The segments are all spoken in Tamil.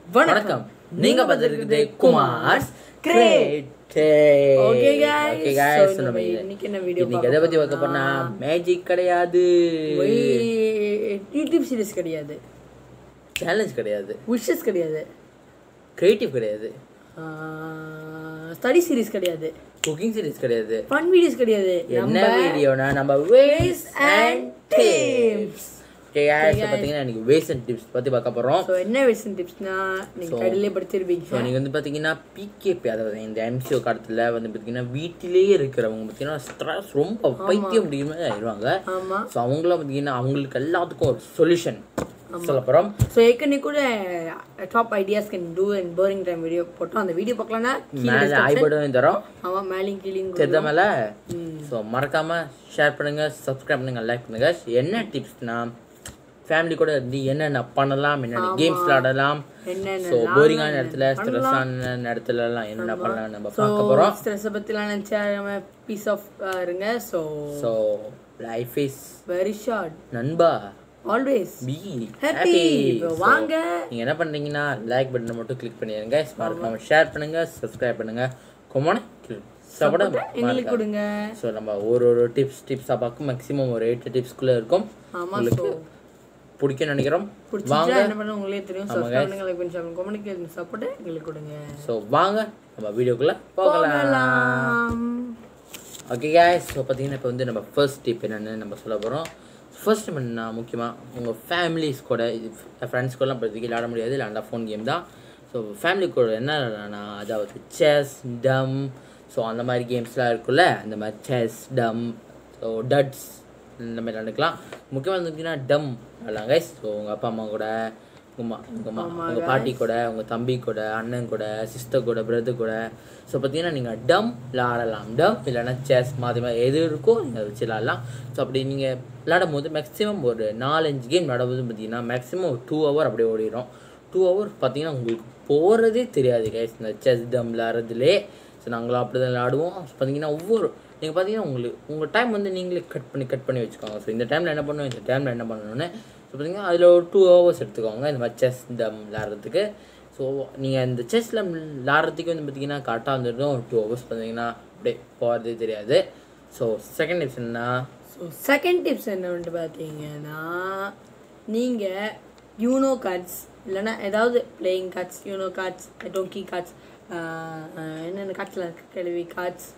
வணக்கம் நீங்க பார்த்துருக்குது Kumar's great Okay, guys. Okay guys So, நம்ம இன்னைக்கு என்ன video இன்னைக்கு எதை பத்தி பார்க்க போனா மேஜிக் கிடையாது யூடியூப் சீரிஸ் கிடையாது சேலஞ்ச் கிடையாது விஷஸ் கிடையாது கிரியேட்டிவ் கிடையாது ஸ்டடி சீரிஸ் கிடையாது குக்கிங் சீரிஸ் கிடையாது ஃபன் வீடியோஸ் கிடையாது என்ன வீடியோனா நம்ம ways and tips okay guys பாத்தீங்கன்னா இன்னைக்கு வேஸ் அண்ட் டிப்ஸ் பத்தி பார்க்க போறோம் ஸோ என்ன விஷயம் டிப்ஸ்னா நீங்க கடையிலே படிச்சிருப்பீங்க ஸோ நீங்கள் வந்து பார்த்தீங்கன்னா பிகேபி அதாவது இந்த எம்சிஓ காலத்தில் வந்து பார்த்தீங்கன்னா வீட்டிலேயே இருக்கிறவங்க பார்த்தீங்கன்னா ஸ்ட்ரெஸ் ரொம்ப பைத்தியம் முடியுமே ஆயிடுவாங்க ஆமா ஸோ அவங்களாம் பார்த்தீங்கன்னா அவங்களுக்கு எல்லாத்துக்கும் ஒரு சொல்யூஷன் சொல்ல போகிறோம் ஸோ ஏற்கனவே கூட top ideas can do and boring time video போட்டோம் அந்த வீடியோ பார்க்கலன்னா மேலே ஐபடும் தரோம் ஆமா மேலேயும் கீழேயும் தெரிஞ்ச மேலே ஸோ மறக்காமல் ஷேர் பண்ணுங்கள் சப்ஸ்கிரைப் பண்ணுங்கள் லைக் பண்ணுங்கள் என்ன டிப்ஸ்னா ஃபேமிலி கூட இருந்து என்னென்ன பண்ணலாம் என்னென்ன கேம்ஸ் விளாடலாம் என்னென்ன ஸோ போரிங்கான இடத்துல ஸ்ட்ரெஸ்ஸான இடத்துலலாம் என்னென்ன பண்ணலாம் நம்ம பார்க்க போகிறோம் ஸ்ட்ரெஸ்ஸை பற்றிலாம் நினச்சா பீஸ் ஆஃப் இருங்க so so life is very short நண்பா ஆல்வேஸ் பி ஹாப்பி வாங்க நீங்க என்ன பண்றீங்கன்னா லைக் பட்டனை மட்டும் கிளிக் பண்ணிடுங்க மறக்காம ஷேர் பண்ணுங்க சப்ஸ்கிரைப் பண்ணுங்க கொமான சாப்பிட எங்களுக்கு கொடுங்க ஸோ நம்ம ஒரு ஒரு டிப்ஸ் டிப்ஸாக பார்க்கும் மேக்ஸிமம் ஒரு எட்டு டிப்ஸ்குள்ளே இருக்கும் ஆமா உங்களுக்கு பிடிக்கும் நினைக்கிறோம் பிடிச்சிச்சா என்ன பண்ண உங்களே தெரியும் சப்ஸ்கிரைப் பண்ணுங்க லைக் பண்ணி ஷேர் கம்யூனிகேட் சப்போர்ட் எங்களுக்கு கொடுங்க ஸோ வாங்க நம்ம வீடியோக்குள்ளே போகலாம் போகலாம் ஓகே guys ஸோ பார்த்தீங்கன்னா இப்போ வந்து நம்ம ஃபர்ஸ்ட் டிப் என்னென்னு நம்ம சொல்ல போகிறோம் ஃபர்ஸ்ட் என்னன்னா முக்கியமாக உங்கள் ஃபேமிலிஸ் கூட ஃப்ரெண்ட்ஸ் கூடலாம் இப்போதைக்கு விளையாட முடியாது விளையாண்டா ஃபோன் கேம் தான் ஸோ ஃபேமிலி கூட என்ன விளையாடனா அதாவது செஸ் டம் ஸோ அந்த மாதிரி கேம்ஸ்லாம் இருக்குல்ல அந்த மாதிரி செஸ் டம் ஸோ டட்ஸ் இந்த மாதிரி விளையாண்டுக்கலாம் முக்கியமாக இருந்துச்சுன்னா டம் விளாட்லாம் கைஸ் ஸோ உங்கள் அப்பா அம்மா கூட உங்கள் மா உங்கள் மா உங்கள் பாட்டி கூட உங்கள் தம்பி கூட அண்ணன் கூட சிஸ்டர் கூட பிரதர் கூட ஸோ பார்த்தீங்கன்னா நீங்கள் டம் விளாடலாம் டம் இல்லைன்னா செஸ் மாதிரி மாதிரி எது இருக்கோ நீங்கள் வச்சு விளாடலாம் ஸோ அப்படி நீங்கள் விளாடும் போது மேக்ஸிமம் ஒரு நாலஞ்சு கேம் விளாடும்போது பார்த்தீங்கன்னா மேக்ஸிமம் ஒரு டூ ஹவர் அப்படியே ஓடிடும் டூ ஹவர் பார்த்தீங்கன்னா உங்களுக்கு போகிறதே தெரியாது கைஸ் இந்த செஸ் டம் விளாட்றதுலே ஸோ நாங்களும் அப்படி தான் விளாடுவோம் பார்த்தீங்கன்னா ஒவ்வொரு நீங்கள் பார்த்தீங்கன்னா உங்களுக்கு உங்கள் டைம் வந்து நீங்களே கட் பண்ணி கட் பண்ணி வச்சுக்கோங்க ஸோ இந்த டைமில் என்ன பண்ணணும் இந்த டைமில் என்ன பண்ணணும்னு ஸோ பார்த்தீங்கன்னா அதில் ஒரு டூ ஹவர்ஸ் எடுத்துக்கோங்க இந்த மாதிரி செஸ் தம் விளாட்றதுக்கு ஸோ நீங்கள் இந்த செஸ்ஸில் விளாட்றதுக்கு வந்து பார்த்தீங்கன்னா கரெக்டாக வந்துடும் ஒரு டூ ஹவர்ஸ் பார்த்தீங்கன்னா அப்படியே போகிறதே தெரியாது ஸோ செகண்ட் டிப்ஸ் என்ன ஸோ செகண்ட் டிப்ஸ் என்ன வந்துட்டு பார்த்தீங்கன்னா நீங்கள் யூனோ கார்ட்ஸ் இல்லைன்னா ஏதாவது playing cards UNO cards donkey cards என்னென்ன கார்ட்ஸில் இருக்கு கேள்வி கார்ட்ஸ்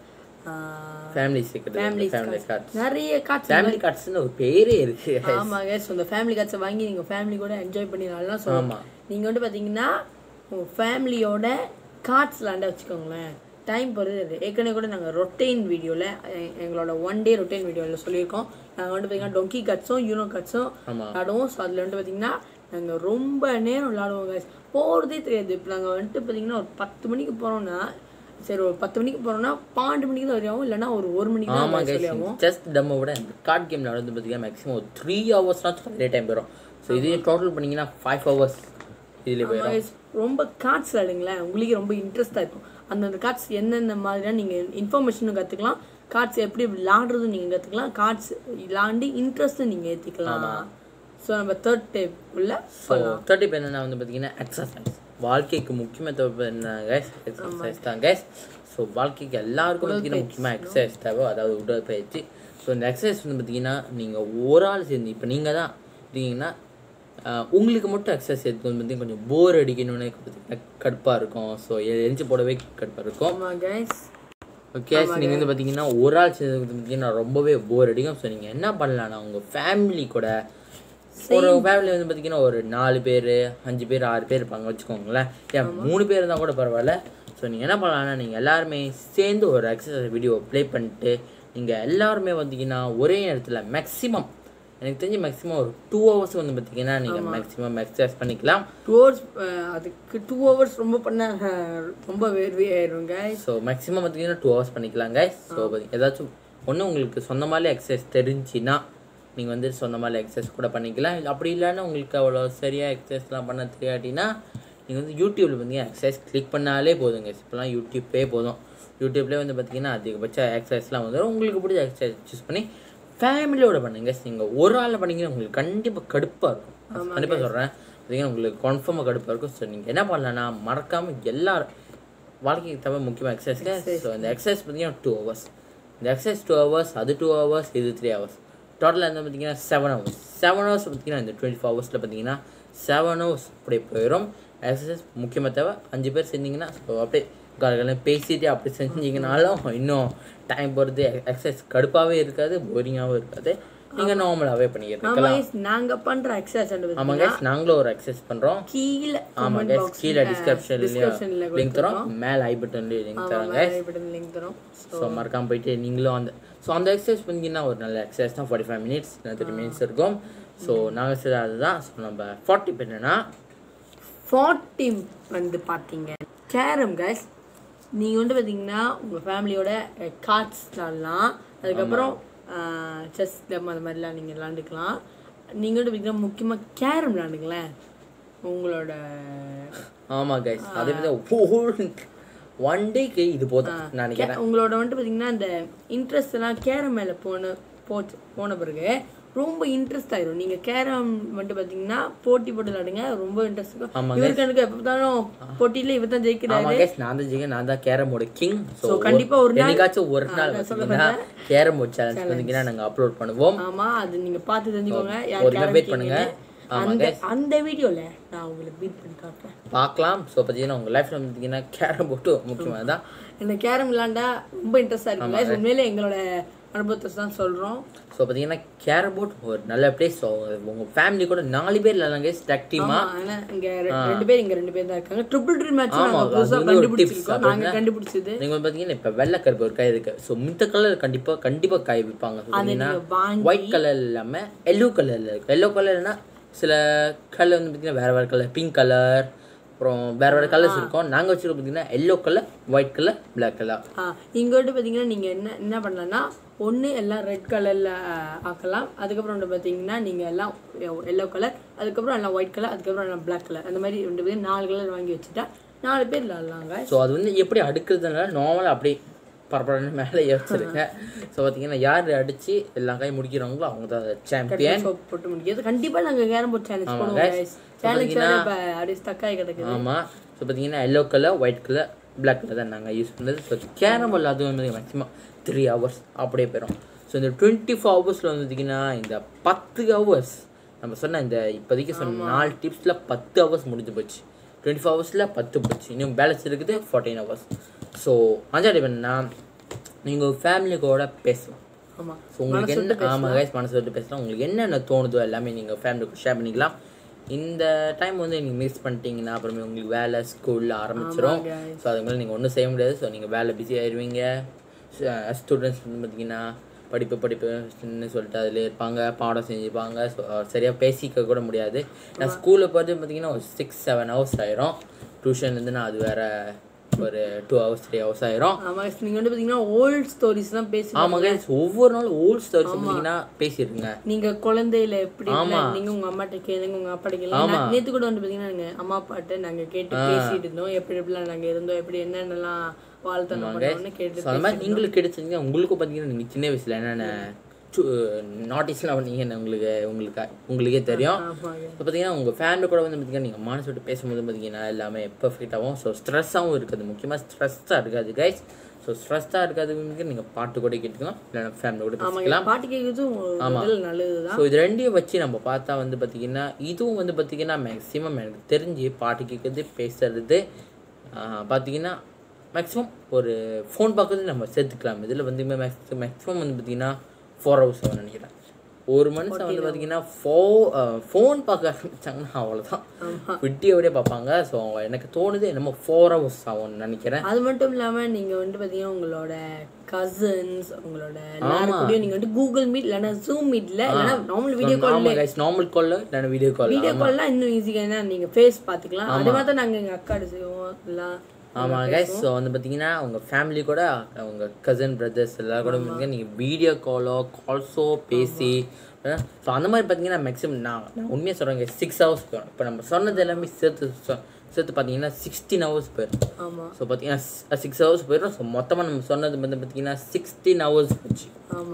ஃபேமிலி சீக்கிரம் ஃபேமிலி ஃபேமிலி கார்ட்ஸ் நிறைய கார்ட்ஸ் ஃபேமிலி கார்ட்ஸ்னு ஒரு பேரே இருக்கு ஆமாங்க ஸோ இந்த ஃபேமிலி கார்ட்ஸை வாங்கி நீங்கள் ஃபேமிலி கூட என்ஜாய் பண்ணி நல்லா ஸோ ஆமா. நீங்கள் வந்து பார்த்தீங்கன்னா உங்கள் ஃபேமிலியோட கார்ட்ஸ் விளாண்ட வச்சுக்கோங்களேன் டைம் போகிறது ஏற்கனவே கூட நாங்கள் ரொட்டைன் வீடியோவில் எங்களோட ஒன் டே ரொட்டைன் வீடியோவில் சொல்லியிருக்கோம் நாங்கள் வந்து பார்த்தீங்கன்னா டொங்கி கார்ட்ஸும் யூனோ கார்ட்ஸும் ஆமா. விளாடுவோம் ஸோ அதில் வந்துட்டு பார்த்தீங்கன்னா நாங்கள் ரொம்ப நேரம் விளாடுவோம் guys போகிறதே தெரியாது இப்போ நாங்கள் வந்துட்டு பார்த்தீங்கன்னா ஒரு பத்து மணிக்கு போகிறோம்னா சரி ஒரு பத்து மணிக்கு போகிறோம்னா பன்னெண்டு மணிக்கு தான் வரையாகும் இல்லைன்னா ஒரு ஒரு மணிக்கு தான் ஆமாம் சொல்லி ஆகும் ஜஸ்ட் டம்மை விட இந்த கார்ட் கேம் விளாடுறது பார்த்தீங்கன்னா மேக்ஸிமம் ஒரு த்ரீ ஹவர்ஸ்னாச்சும் அதே டைம் போயிடும் ஸோ இதே டோட்டல் பண்ணிங்கன்னா ஃபைவ் ஹவர்ஸ் இதில் போயிடும் guys, ரொம்ப கார்ட்ஸ் விளையாடுங்களேன் உங்களுக்கு ரொம்ப இன்ட்ரெஸ்டாக இருக்கும் அந்தந்த கார்ட்ஸ் என்னென்ன மாதிரியான நீங்கள் இன்ஃபர்மேஷனும் கற்றுக்கலாம் கார்ட்ஸ் எப்படி விளாடுறதும் நீங்கள் கற்றுக்கலாம் கார்ட்ஸ் விளாண்டு இன்ட்ரெஸ்ட்டும் நீங்கள் ஏற்றிக்கலாம் ஸோ நம்ம தேர்ட் டைப் உள்ள ஸோ தேர்ட்டி பேர் என்னன்னா வந்து பார்த்தீங்கன்னா எக்ஸசைஸ் வாழ்க்கைக்கு முக்கியமாக தேவை என்ன கைஸ் எக்ஸசைஸ் தான் கைஸ் ஸோ வாழ்க்கைக்கு எல்லாருக்கும் பார்த்தீங்கன்னா முக்கியமாக எக்ஸசைஸ் தேவை அதாவது உடற்பயிற்சி ஸோ இந்த எக்ஸசைஸ் வந்து பார்த்தீங்கன்னா நீங்கள் ஒரு ஆள் சேர்ந்து இப்போ நீங்கள் தான் இருக்கீங்கன்னா ஆஹ், உங்களுக்கு மட்டும் எக்ஸசைஸ் எடுத்து வந்து பார்த்தீங்கன்னா கொஞ்சம் போர் அடிக்கணும்னு பார்த்தீங்கன்னா கடுப்பாக இருக்கும் ஸோ எழுந்து போடவே கடுப்பாக இருக்கும் ஆமாம் கைஸ் ஓகே நீங்கள் வந்து பார்த்தீங்கன்னா ஒரு ஆள் சேர்ந்து பார்த்தீங்கன்னா ரொம்பவே போர் அடிக்கும் ஸோ நீங்கள் என்ன பண்ணலாம்னா உங்கள் ஃபேமிலி கூட ஒரு ஃபேமிலி வந்து பார்த்தீங்கன்னா ஒரு நாலு பேர் அஞ்சு பேர் ஆறு பேர் இருப்பாங்க வச்சுக்கோங்களேன் ஏன் மூணு பேர் இருந்தால் கூட பரவாயில்ல ஸோ நீங்கள் என்ன பண்ணலாம்னா நீங்கள் எல்லாருமே சேர்ந்து ஒரு எக்ஸசைஸ் வீடியோ ப்ளே பண்ணிட்டு நீங்கள் எல்லாருமே பார்த்தீங்கன்னா ஒரே நேரத்தில் மேக்ஸிமம் எனக்கு தெரிஞ்சு மேக்ஸிமம் ஒரு டூ ஹவர்ஸ் வந்து பார்த்தீங்கன்னா நீங்கள் மேக்ஸிமம் எக்ஸசைஸ் பண்ணிக்கலாம் டூ ஹவர்ஸ் அதுக்கு டூ ஹவர்ஸ் ரொம்ப பண்ண அஹ், ரொம்ப வேர்வே ஆயிரும் கைஸ் ஸோ மேக்ஸிமம் பார்த்தீங்கன்னா டூ ஹவர்ஸ் பண்ணிக்கலாங்க ஸோ ஏதாச்சும் ஒன்று உங்களுக்கு சொந்தமாலே எக்ஸசைஸ் தெரிஞ்சுன்னா நீங்கள் வந்து சொந்தமாலே எக்ஸசைஸ் கூட பண்ணிக்கலாம் இல்லை அப்படி இல்லைன்னா உங்களுக்கு அவ்வளோ சரியாக எக்ஸசைஸ்லாம் பண்ண தெரியாட்டினா நீங்கள் வந்து யூடியூப்பில் பார்த்தீங்கன்னா எக்ஸசைஸ் கிளிக் பண்ணாலே போதுங்க இப்போலாம் யூடியூப்பே போதும் யூடியூப்லேயே வந்து பார்த்தீங்கன்னா அதிகபட்ச எக்ஸசைஸ்லாம் வந்துடும் உங்களுக்கு பிடிச்ச எக்ஸசைஸ் சூஸ் பண்ணி ஃபேமிலியோட பண்ணுங்க நீங்கள் ஒரு ஆளில் பண்ணீங்கன்னா உங்களுக்கு கண்டிப்பாக கடுப்பாக இருக்கும் கண்டிப்பாக சொல்கிறேன் பார்த்தீங்கன்னா உங்களுக்கு கன்ஃபார்மாக கடுப்பாக இருக்கும் ஸோ நீங்கள் என்ன பண்ணலாம்னா மறக்காமல் எல்லா வாழ்க்கைக்கு தவிர முக்கியமாக எக்ஸசைஸ் ஸோ இந்த எக்ஸசைஸ் பார்த்தீங்கன்னா டூ ஹவர்ஸ் இந்த எக்ஸசைஸ் டூ ஹவர்ஸ் அது டூ ஹவர்ஸ் இது த்ரீ ஹவர்ஸ் டோட்டலாக வந்து பார்த்தீங்கன்னா செவன் ஹவர்ஸ் செவன் ஹவர்ஸ் பார்த்தீங்கன்னா இந்த டுவெண்ட்டி ஃபோர் ஹவர்ஸில் பார்த்தீங்கன்னா செவன் ஹவர்ஸ் அப்படியே போயிடும் எக்ஸசைஸ் முக்கியமாக தேவை அஞ்சு பேர் செஞ்சீங்கன்னா ஸோ அப்படியே காலையில் பேசிட்டு அப்படி செஞ்சீங்கனாலும் இன்னும் டைம் போகிறது எக்ஸசைஸ் கடுப்பாகவே இருக்காது போரிங்காகவும் இருக்காது நீங்கள் நார்மலாகவே பண்ணிக்கிட்டு ஆமா இருக்கலாம் guys, நாங்க பண்ற எக்ஸசைஸ் ஆமாம் கைஸ் நாங்களும் ஒரு எக்ஸசைஸ் பண்ணுறோம் கீழே ஆமாம் comment கைஸ் box கீழே ல டிஸ்கிரிப்ஷன்லேயும் descriptionல லிங்க் தரோம் மேலே ஐ பட்டன்லேயும் லிங்க் தரோம் கைஸ் லிங்க் தரோம் ஸோ மறக்காம போயிட்டு நீங்களும் அந்த ஸோ அந்த எக்ஸசைஸ் பண்ணிங்கன்னா ஒரு நல்ல எக்ஸசைஸ் தான் forty five minutes thirty minutes இருக்கும் ஸோ நாங்கள் செய்த அதுதான் ஸோ நம்ம ஃபார்ட்டி என்னன்னா ஃபார்ட்டி வந்து பார்த்தீங்க கேரம் கைஸ் நீங்கள் வந்து பார்த்தீங்கன்னா உங்கள் ஃபேமிலியோட கார்ட்ஸ் விளாடலாம் அதுக்கப்புறம் செஸ் கேம் அந்த மாதிரிலாம் நீங்கள் விளாண்டுக்கலாம் நீங்கள் வந்து பார்த்தீங்கன்னா முக்கியமாக கேரம் விளாண்டுங்களேன் உங்களோட ஆமாம் கைஸ் அதே மாதிரி ஒன் டேக்கு இது போதும் நான் நினைக்கிறேன் கே- உங்களோட வந்துட்டு பார்த்தீங்கன்னா இந்த இன்ட்ரெஸ்ட் எல்லாம் கேரம் மேலே போன போச்சு போன பிறகு ரொம்ப இன்ட்ரெஸ்ட் ஆயிரும் நீங்க கேரம் வந்துட்டு பார்த்தீங்கன்னா போட்டி போட்டு விளாடுங்க ரொம்ப இன்ட்ரெஸ்ட் இருக்கும் ஆமாங்க. இவருக்கு எனக்கு எப்போ பார்த்தாலும் போட்டியில இவர் தான் ஜெயிக்கிறாரு ஆமாம் கைஸ் நான் தான் ஜிங்க நான் தான் கேரமோட கிங் ஸோ So, கண்டிப்பா ஒரு நாள் என்னைக்காச்சும் ஒரு நாள் பார்த்தீங்கன்னா கேரம் போர்ட் சேலஞ்ச் பார்த்தீங்கன்னா நாங்கள் அப்லோட் பண்ணுவோம் ஆமா அது நீங்க பார்த்து தெரிஞ்சுக்கோங்க ஒரு யார் நிமிஷம் wait பண்ணுங்க. ஆமா, அந்த அந்த வீடியோல நான் உங்களுக்கு பீட் பண்ணி காட்டுறேன் பார்க்கலாம் ஸோ பார்த்தீங்கன்னா உங்கள் லைஃப்பில் பார்த்தீங்கன்னா கேரம் போட்டு முக்கியமாக தான் இந்த கேரம் விளாண்டா ரொம்ப இன்ட்ரெஸ்டா இருக்கு guys. உண்மையிலே எங்களோட அனுபவத்தை தான் சொல்றோம் ஸோ பார்த்தீங்கன்னா கேரம் போர்ட் ஒரு நல்ல பிளேஸ் ஸோ உங்கள் ஃபேமிலி கூட நாலு பேர் இல்லாங்க ஸ்டாக் டீமாக ஆனா இங்க ரெ- ரெண்டு பேர் இங்க ரெண்டு பேர் தான் இருக்காங்க ட்ரிபிள் ட்ரீம் மேட்ச் ஆமா, நாங்க அது புதுசா வந்து ஒரு கண்டுபிடிச்சிருக்கோம் tips நாங்க கண்டுபிடிச்சது நீங்கள் வந்து பார்த்தீங்கன்னா இப்போ வெள்ளை கருப்பு ஒரு காய் இருக்கு ஸோ மித்த கலர் கண்டிப்பாக கண்டிப்பாக காய் விற்பாங்க அதை பார்த்தீங்கன்னா நீங்க வாங்கி ஒயிட் கலர் இல்லாமல் எல்லோ கலரில் இருக்கு எல்லோ கலர்னா சில கலர் வந்து பார்த்தீங்கன்னா வேறு வேறு கலர் பிங்க் கலர் அப்புறம் வேறு வேறு கலர்ஸ் இருக்கும் நாங்கள் வச்சுருக்கோம் பார்த்தீங்கன்னா yellow colour white colour black colour ஆ, இங்க வந்து பாத்தீங்கன்னா நீங்க என்ன என்ன பண்ணலாம்னா ஒண்ணு எல்லாம் ரெட் கலர்ல ஆக்கலாம் அதுக்கப்புறம் வந்து பாத்தீங்கன்னா நீங்க எல்லாம் எல்லோ கலர் அதுக்கப்புறம் எல்லாம் ஒயிட் கலர் அதுக்கப்புறம் எல்லாம் பிளாக் கலர் அந்த மாதிரி ரெண்டு பேரும் நாலு கலர் வாங்கி வச்சுட்டா நாலு பேர் விளாட்லாங்க ஸோ அது வந்து எப்படி அடுக்கிறதுனால நார்மலாக அப்படியே பரபரன்னு மேலே வச்சிருங்க ஸோ பார்த்தீங்கன்னா யார் அடித்து எல்லா காய் முடிக்கிறாங்களோ அவங்க தான் சாம்பியன் சோப் போட்டு முடிக்கிறது கண்டிப்பா நாங்க கேரம் போர்ட் சேலஞ்ச் ஆமா, போடுவோம் guys. சேலஞ்ச் வேற இப்ப அப்படியே ஸ்டக் ஆகி கிடக்குது ஆமாம் ஸோ பார்த்தீங்கன்னா yellow colour white colour black colour தான் நாங்கள் யூஸ் பண்ணது ஸோ கேரமல் அது வந்து மேக்ஸிமம் த்ரீ ஹவர்ஸ் அப்படியே போயிடும் ஸோ இந்த டுவெண்ட்டி ஃபோர் ஹவர்ஸில் வந்து பார்த்தீங்கன்னா இந்த பத்து ஹவர்ஸ் நம்ம சொன்ன இந்த இப்போதைக்கு சொன்ன நாலு டிப்ஸில் பத்து ஹவர்ஸ் முடிஞ்சு போச்சு டுவெண்ட்டி ஃபோர் ஹவர்ஸில் பத்து போச்சு இன்னும் பேலன்ஸ் இருக்குது ஃபார்ட்டின் ஹவர்ஸ் ஸோ அஞ்சாவது என்னன்னா நீங்கள் ஃபேமிலி கூட பேசலாம் ஆமா ஸோ உங்களுக்கு என்ன ஆமாம் கைஸ் மனசு விட்டு பேசலாம் உங்களுக்கு என்னென்ன தோணுதோ எல்லாமே நீங்கள் ஃபேமிலிக்கு ஷேர் பண்ணிக்கலாம் இந்த டைம் வந்து நீங்கள் மிஸ் பண்ணிட்டீங்கன்னா அப்புறமே உங்களுக்கு வேலை ஸ்கூலில் ஆரம்பிச்சிடும் guys. ஸோ அது மாதிரி நீங்கள் ஒன்றும் செய்ய முடியாது ஸோ நீங்கள் வேலை பிஸி ஆயிடுவீங்க ஸ்டூடெண்ட்ஸ் வந்து பார்த்தீங்கன்னா படிப்பு படிப்புன்னு சொல்லிட்டு அதில் இருப்பாங்க பாடம் செஞ்சுப்பாங்க ஸோ சரியாக பேசிக்க கூட முடியாது நான் ஸ்கூலில் பார்த்து பார்த்தீங்கன்னா ஒரு சிக்ஸ் செவன் ஹவர்ஸ் ஆயிரும் டியூஷன்லேருந்து நான் அது வேற ஒரு டூ ஹவர்ஸ் த்ரீ ஹவர்ஸ் ஆயிரும் ஆமா guys, நீங்க வந்து பாத்தீங்கன்னா ஓல்ட் ஸ்டோரிஸ் தான் பேசி ஆமாம் கைஸ் ஒவ்வொரு நாளும் ஓல்ட் ஸ்டோரிஸ் பார்த்தீங்கன்னா பேசியிருங்க நீங்க குழந்தையில எப்படி நீங்க உங்க அம்மாட்ட கேளுங்க உங்க அப்பா கேளுங்க நேத்து கூட வந்து பாத்தீங்கன்னா நாங்க அம்மா அப்பாட்ட நாங்க கேட்டு பேசிட்டு இருந்தோம் எப்படி எப்படிலாம் நாங்க இருந்தோம் எப்படி என்னென்னலாம் வாழ்த்தனம் பண்ணோம்னு கேட்டு ஸோ அந்த மாதிரி நீங்களுக்கு கிடைச்சிங்க உங்களுக்கும் பார்த்தீங்கன்னா நீங்கள் சின்ன வயசில் என்னென்ன நாட்டிஸ்லாம் பண்ணீங்கன்னு உங்களுக்கு உங்களுக்கு உங்களுக்கே தெரியும் ஆமாங்க இப்போ பார்த்தீங்கன்னா உங்கள் ஃபேமிலி கூட வந்து பார்த்தீங்கன்னா நீங்கள் மனசு விட்டு பேசும்போது பார்த்தீங்கன்னா எல்லாமே பெர்ஃபெக்டாகவும் ஸோ ஸ்ட்ரெஸ்ஸாகவும் இருக்காது முக்கியமாக ஸ்ட்ரெஸ்ஸாக இருக்காது கைஸ் ஸோ ஸ்ட்ரெஸ்ஸாக இருக்காதுக்கு நீங்கள் பாட்டு கூட கேட்டுக்கலாம் இல்லைன்னா ஃபேமிலி கூட பேசிக்கலாம் பாட்டு கேட்கறதும் ஒரு முதல் நல்லதுதான் ஸோ இது ரெண்டையும் வச்சு நம்ம பார்த்தா வந்து பார்த்தீங்கன்னா இதுவும் வந்து பார்த்தீங்கன்னா மேக்ஸிமம் எனக்கு தெரிஞ்சு பாட்டு கேட்குறது பேசுறது பார்த்தீங்கன்னா மேக்ஸிமம் ஒரு ஃபோன் பார்க்கறது நம்ம சேர்த்துக்கலாம் இதில் வந்து மேக்ஸிமம் மேக்ஸிமம் வந்து பார்த்தீங்கன்னா ஃபோர் ஹவர்ஸ் ஆகும் நினைக்கிறேன் ஒரு மனுஷன் வந்து பார்த்தீங்கன்னா ஃபோ ஃபோன் பார்க்க ஆரம்பிச்சாங்கன்னா அவ்வளோதான் விட்டியோடய பார்ப்பாங்க ஸோ எனக்கு தோணுது என்னமோ ஃபோர் ஹவர்ஸ் ஆகும்னு நினைக்கிறேன் அது மட்டும் இல்லாம நீங்க வந்து பாத்தீங்கன்னா உங்களோட கசின்ஸ் உங்களோட எல்லாருக்கூடயும் நீங்க வந்து கூகுள் மீட் இல்லைன்னா ஜூம் மீட்ல இல்லைன்னா நார்மல் வீடியோ கால் ஆமாம் கைஸ் நார்மல் காலில் இல்லைன்னா வீடியோ கால் வீடியோ கால்லாம் இன்னும் ஈஸியா ஏன்னா நீங்க ஃபேஸ் பாத்துக்கலாம் அது மாதிரி தான் நாங்க எங்க அக்காடு செய்வோம் எல்லாம் ஆமாம் கைஸ் ஸோ வந்து பார்த்தீங்கன்னா உங்கள் ஃபேமிலி கூட உங்கள் கசின் பிரதர்ஸ் எல்லாரும் கூட பார்த்தீங்கன்னா நீங்கள் வீடியோ காலோ கால்ஸோ பேசி ஸோ அந்த மாதிரி பார்த்தீங்கன்னா மேக்ஸிமம் நான் நான் உண்மையாக சொல்கிறேன் சிக்ஸ் ஹவர்ஸ் போயிடும் இப்போ நம்ம சொன்னது எல்லாமே சேர்த்து சொ- சேர்த்து பார்த்தீங்கன்னா சிக்ஸ்டீன் ஹவர்ஸ் போயிடும் ஆமா ஸோ பார்த்தீங்கன்னா சிக்ஸ் ஹவர்ஸ் போயிடும் ஸோ மொத்தமாக நம்ம சொன்னது வந்து பார்த்தீங்கன்னா சிக்ஸ்டீன் ஹவர்ஸ் போச்சு ஆமா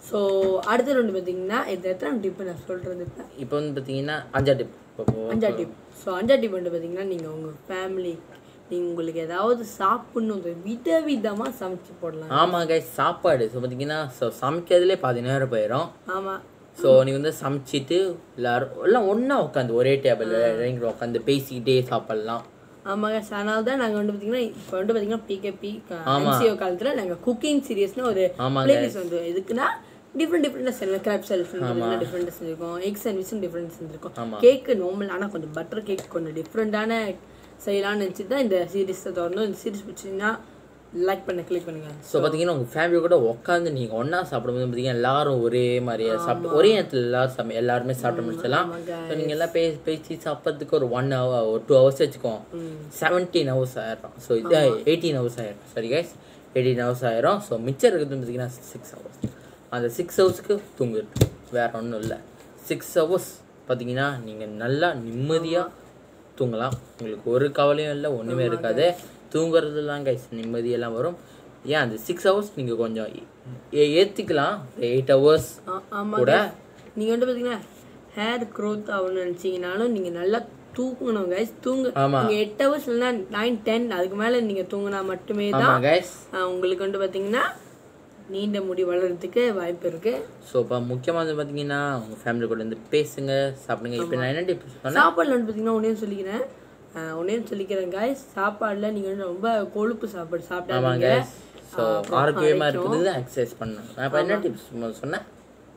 ஸோ அடுத்த ரெண்டு பார்த்தீங்கன்னா இது எத்தனை டிப்பு நான் சொல்கிறது இப்போ இப்போ வந்து பார்த்தீங்கன்னா அஞ்சா டிப் அஞ்சா டிப் ஸோ அஞ்சா டிப் வந்து பார்த்தீங்கன்னா நீங்கள் உங்கள் ஃபேமிலி நீங்கள் உங்களுக்கு ஏதாவது சாப்பிடணும் வித விதமாக சமைச்சு போடலாம் ஆமாம் கைஸ் சாப்பாடு ஸோ பார்த்தீங்கன்னா ஸோ சமைக்கிறதுலே பாதி நேரம் போயிடும் ஆமாம் ஸோ நீ வந்து சமைச்சிட்டு எல்லாரும் எல்லாம் ஒன்றா உட்காந்து ஒரே டேபிளில் உட்காந்து பேசிக்கிட்டே சாப்பிட்லாம் ஆமாங்க ஸோ அதனால தான் நாங்கள் வந்து பார்த்தீங்கன்னா இப்போ வந்து பார்த்தீங்கன்னா பிகேபி எம்சிஓ காலத்தில் நாங்கள் குக்கிங் சீரியஸ்னு ஒரு ஆமாங்க. பிளேலிஸ்ட் வந்து எதுக்குன்னா டிஃப்ரெண்ட் டிஃப்ரெண்டாக செஞ்சோம் கிராப் செல்ஃப் டிஃப்ரெண்ட் செஞ்சிருக்கோம் எக் சாண்ட்விச்சும் டிஃப்ரெண்ட் செஞ்சிருக்கோம் ஆமா. கேக்கு நார்மல் ஆனால் கொஞ்சம் பட்டர் கேக் கொஞ்சம் டிஃப்ரெண்டான செய்யலாம்னு நினச்சி தான் இந்த சீரிஸை திறந்தோம் இந்த சீரிஸ் பிடிச்சிங்கன்னா லைக் பண்ண கிளிக் பண்ணுங்க ஸோ பார்த்தீங்கன்னா உங்கள் ஃபேமிலி கூட உட்காந்து நீங்கள் ஒன்றா சாப்பிடும்போது பார்த்தீங்கன்னா எல்லாரும் ஒரே மாதிரியே சாப்பிட்டு ஒரே நேரத்தில் எல்லாரும் சாமி எல்லாருமே சாப்பிட்டு முடிச்சிடலாம் ஸோ நீங்கள் எல்லாம் பே பேசி சாப்பிட்றதுக்கு ஒரு ஒன் ஹவர் ஒரு டூ ஹவர்ஸ் வச்சுக்கோம் செவன்டீன் ஹவர்ஸ் ஆயிரும் ஸோ இது எயிட்டீன் ஹவர்ஸ் ஆயிரும் சரி கைஸ் எயிட்டீன் ஹவர்ஸ் ஆயிரும் ஸோ மிச்சம் இருக்கிறது பார்த்தீங்கன்னா சிக்ஸ் ஹவர்ஸ் அந்த சிக்ஸ் ஹவர்ஸ்க்கு தூங்குறது வேற ஒன்றும் இல்லை சிக்ஸ் ஹவர்ஸ் பார்த்தீங்கன்னா நீங்கள் நல்லா நிம்மதியாக தூங்கலாம் உங்களுக்கு ஒரு கவலையும் இல்லை ஒன்றுமே இருக்காது தூங்குறதுலாம் கைஸ் நிம்மதியெல்லாம் வரும் ஏன் அந்த சிக்ஸ் ஹவர்ஸ் நீங்கள் கொஞ்சம் ஏ- ஏற்றிக்கலாம் எயிட் ஹவர்ஸ் ஆ- ஆமாங்க கூட நீங்கள் வந்து பார்த்தீங்கன்னா ஹேர் க்ரோத் ஆகணும்னு நினச்சிங்கனாலும் நீங்கள் நல்லா தூங்கணும் கைஸ் தூங்க ஆமா. நீங்கள் எட்டு ஹவர்ஸ் இல்லைன்னா நைன் டென் அதுக்கு மேலே நீங்கள் தூங்கினா மட்டுமே தான் ஆமாம் கைஸ் ஆ, உங்களுக்கு வந்து பார்த்தீங்கன்னா நீண்ட முடி வளர்றதுக்கு வாய்ப்பு இருக்குது ஸோ இப்போ முக்கியமாக வந்து பார்த்தீங்கன்னா உங்கள் ஃபேமிலி கூட வந்து பேசுங்க சாப்பிடுங்க இப்போ நான் என்ன டிப் சொன்னேன் சாப்பாடில் வந்து பார்த்தீங்கன்னா ஒன்றே சொல்லிக்கிறேன் ஒன்றே சொல்லிக்கிறேன் கைஸ் சாப்பாடில் நீங்கள் வந்து ரொம்ப கொழுப்பு சாப்பாடு ஆமாம் சாப்பிடாதீங்க கைஸ் ஸோ ஆரோக்கியமாக இருக்கிறது எக்ஸசைஸ் பண்ணணும் நான் இப்போ என்ன டிப்ஸ் சொன்னேன்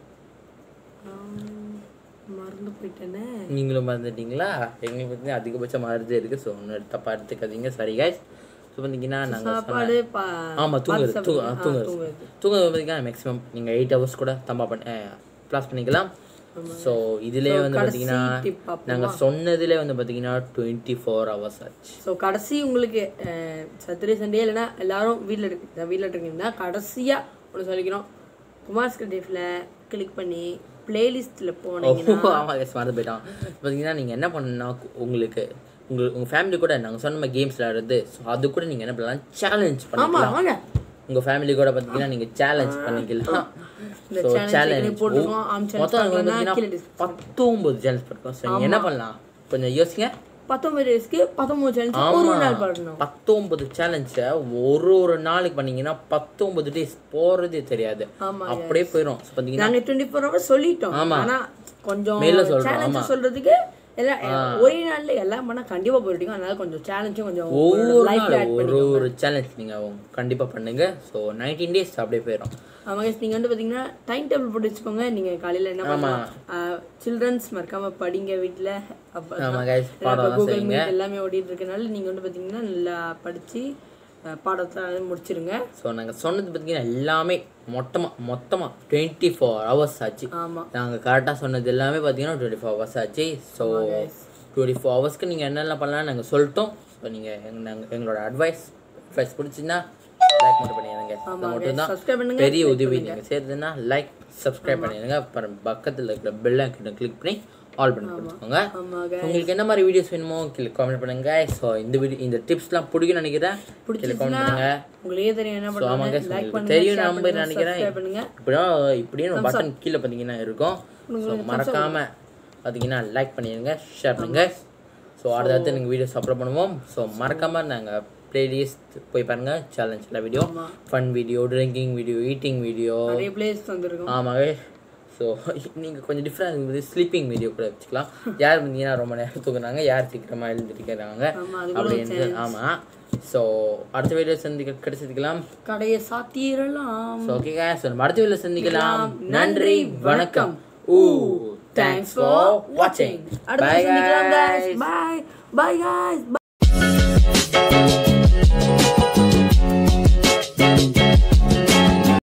ஆம், மறந்து போயிட்டேனே நீங்களும் மறந்துட்டீங்களா எங்களுக்கு பார்த்தீங்கன்னா அதிகபட்சம் மருந்து இருக்குது ஸோ ஒன்றும் தப்பாக எடுத்துக்காதீங்க சரி கைஸ் ஸோ பார்த்தீங்கன்னா நாங்கள் சாப்பாடு பா ஆமாம் தூங்குறது தூ சாப்பிடுங்க. ஆ, தூங்குறது தூங்குறது. தூங்குறது பார்த்தீங்கன்னா மேக்ஸிமம் நீங்கள் எயிட் ஹவர்ஸ் கூட தம்பா பண்ண ப்ளாஸ் பண்ணிக்கலாம் ஸோ இதுலேயே வந்து பார்த்தீங்கன்னா tip பார்ப்போமா? நாங்கள் சொன்னதுலேயே வந்து பார்த்தீங்கன்னா டுவெண்ட்டி ஃபோர் ஹவர்ஸ் ஆச்சு ஸோ கடைசி உங்களுக்கு சத்துரே சண்டே இல்லைன்னா எல்லாரும் வீட்டில் இருக்கு வீட்டில் இருக்கீங்கன்னா கடைசியாக ஒன்று சொல்லிக்கிறோம் குமார் ஸ்கிரிப்டில் கிளிக் பண்ணி பிளேலிஸ்ட்டில் போனீங்கன்னா ஓ ஆமாம் கேஸ் மறந்து போயிட்டான் பார்த்தீங்கன்னா நீங்கள் என்ன பண்ணணும்னா உங்களுக்கு உங்கள் உங்கள் ஃபேமிலி கூட நாங்கள் சொன்ன மாதிரி கேம்ஸ் விளையாடுறது ஸோ அது கூட நீங்கள் என்ன பண்ணலாம் சேலஞ்ச் ஆமா பண்ணிக்கலாம் வாங்க உங்கள் ஃபேமிலி கூட பார்த்தீங்கன்னா நீங்கள் சேலஞ்ச் பண்ணிக்கலாம் இந்த ஸோ challenge சேலஞ்ச் ஏற்கனவே போட்டிருக்கோம். ஆம் challenge மொத்தம் வந்து பார்க்கலன்னா கீழே பார்த்தீங்கன்னா பத்தொம்பது சேலஞ்ச் பண்ணிருக்கோம் ஸோ நீங்கள் என்ன பண்ணலாம் கொஞ்சம் யோசிங்க பத்தொன்பது வயசுக்கு பத்தொன்பது சேலஞ்ச் ஒரு ஒரு நாள் பண்ணணும் பத்தொன்பது சேலஞ்சை ஒரு ஒரு நாளைக்கு பண்ணீங்கன்னா பத்தொன்பது டேஸ் போறதே தெரியாது ஆமா, அப்படியே போயிடும் So, பாத்தீங்கன்னா நாங்க டுவெண்ட்டி ஃபோர் ஹவர்ஸ் சொல்லிட்டோம் ஆமா. ஆனா கொஞ்சம் மேல சொல்றோம், சேலஞ்ச் சொல்றதுக்கு எல்லாம் ஒரே நாள்ல எல்லாம் பண்ணா கண்டிப்பா போயிட்டீங்க அதனால கொஞ்சம் சேலஞ்சும் கொஞ்சம் ஒவ்வொரு லைஃப்ல நாள் ஆட் ஒரு பண்ணி ஒரு சேலஞ்ச் நீங்க கண்டிப்பா பண்ணுங்க ஸோ நைன்டீன் டேஸ் அப்படியே போயிடும் ஆமா guys, நீங்க வந்து பாத்தீங்கன்னா டைம் டேபிள் போட்டு வச்சுக்கோங்க நீங்க காலையில என்ன பண்ணலாம் சில்ட்ரன்ஸ் மறக்காம படிங்க வீட்ல அப்ப ஆமா guys, பாடம்லாம் கூகுள் செய்யுங்க. மீட் எல்லாமே ஓடிட்டு இருக்கனால நீங்க வந்து பாத்தீங்கன்னா நல்லா படிச்சு அஹ், பாடத்தை முடிச்சிருங்க ஸோ நாங்க சொன்னது பார்த்தீங்கன்னா எல்லாமே மொத்தமா மொத்தமா டுவெண்ட்டி ஃபோர் ஹவர்ஸ் ஆச்சு ஆமா நாங்கள் கரெக்டாக சொன்னது எல்லாமே பார்த்தீங்கன்னா டுவெண்ட்டி ஃபோர் ஹவர்ஸ் ஆச்சு ஸோ டுவெண்ட்டி ஃபோர் ஹவர்ஸ்க்கு நீங்கள் என்னெல்லாம் பண்ணலாம் நாங்கள் சொல்லிட்டோம் ஸோ நீங்கள் எங்க நாங்கள் எங்களோட அட்வைஸ் அட்வைஸ் பிடிச்சின்னா லைக் மட்டும் பண்ணிடுங்க அது மட்டும் subscribe தான் பண்ணுங்க, பெரிய உதவி நீங்கள் செய்யறதுன்னா லைக் சப்ஸ்கிரைப் பண்ணிடுங்க அப்புறம் பக்கத்தில் இருக்கிற பெல் ஐக்கனை கிளிக் பண்ணி ஆல் பண்ணி கொடுத்துக்கோங்க ஆமா உங்களுக்கு என்ன மாதிரி வீடியோஸ் வேணுமோ கீழே காமெண்ட் பண்ணுங்க ஸோ இந்த வீடியோ இந்த டிப்ஸ்லாம் பிடிக்கும்னு நினைக்கிறேன் கீழே காமெண்ட் பண்ணுங்க உங்களுக்கே தெரியும் என்ன ஸோ ஆமாங்க பண்ணுங்க லைக் உங்களுக்கு பண்ணுங்க தெரியும் share நம்பர் பண்ணுங்க, நினைக்கிறேன் subscribe பண்ணுங்க இப்படியும் இப்படியும் பட்டன் கீழே பார்த்தீங்கன்னா இருக்கும் ஸோ மறக்காம பார்த்தீங்கன்னா லைக் பண்ணிடுங்க ஷேர் பண்ணுங்க ஸோ அடுத்தடுத்து நீங்கள் வீடியோஸ் அப்லோட் பண்ணுவோம் ஸோ மறக்காம நாங்கள் பிளேலிஸ்ட் போய் பாருங்க சேலஞ்சில் video fun video drinking video eating video நிறைய பிளேஸ் வந்திருக்கும் ஆமாவே ஸோ நீங்கள் கொஞ்சம் டிஃப்ரெண்ட் இருக்குது ஸ்லீப்பிங் வீடியோ கூட வச்சுக்கலாம் யார் வந்தீங்கன்னா ரொம்ப நேரம் தூங்குறாங்க யார் சீக்கிரமாக எழுந்திருக்கிறாங்க ஆமா, அது கூட அப்படின்னு ஆமாம் ஸோ அடுத்த வீடியோ சந்திக்க கிடைச்சதுக்கலாம் கடையை சாத்திரலாம் ஸோ ஓகே ஸோ நம்ம அடுத்த வீடியோ சந்திக்கலாம் நன்றி வணக்கம் ஊ தேங்க்ஸ் தேங்க்ஸ் ஃபார் வாட்சிங் அடுத்து பை சந்திக்கலாம் guys guys. Bye. Bye guys.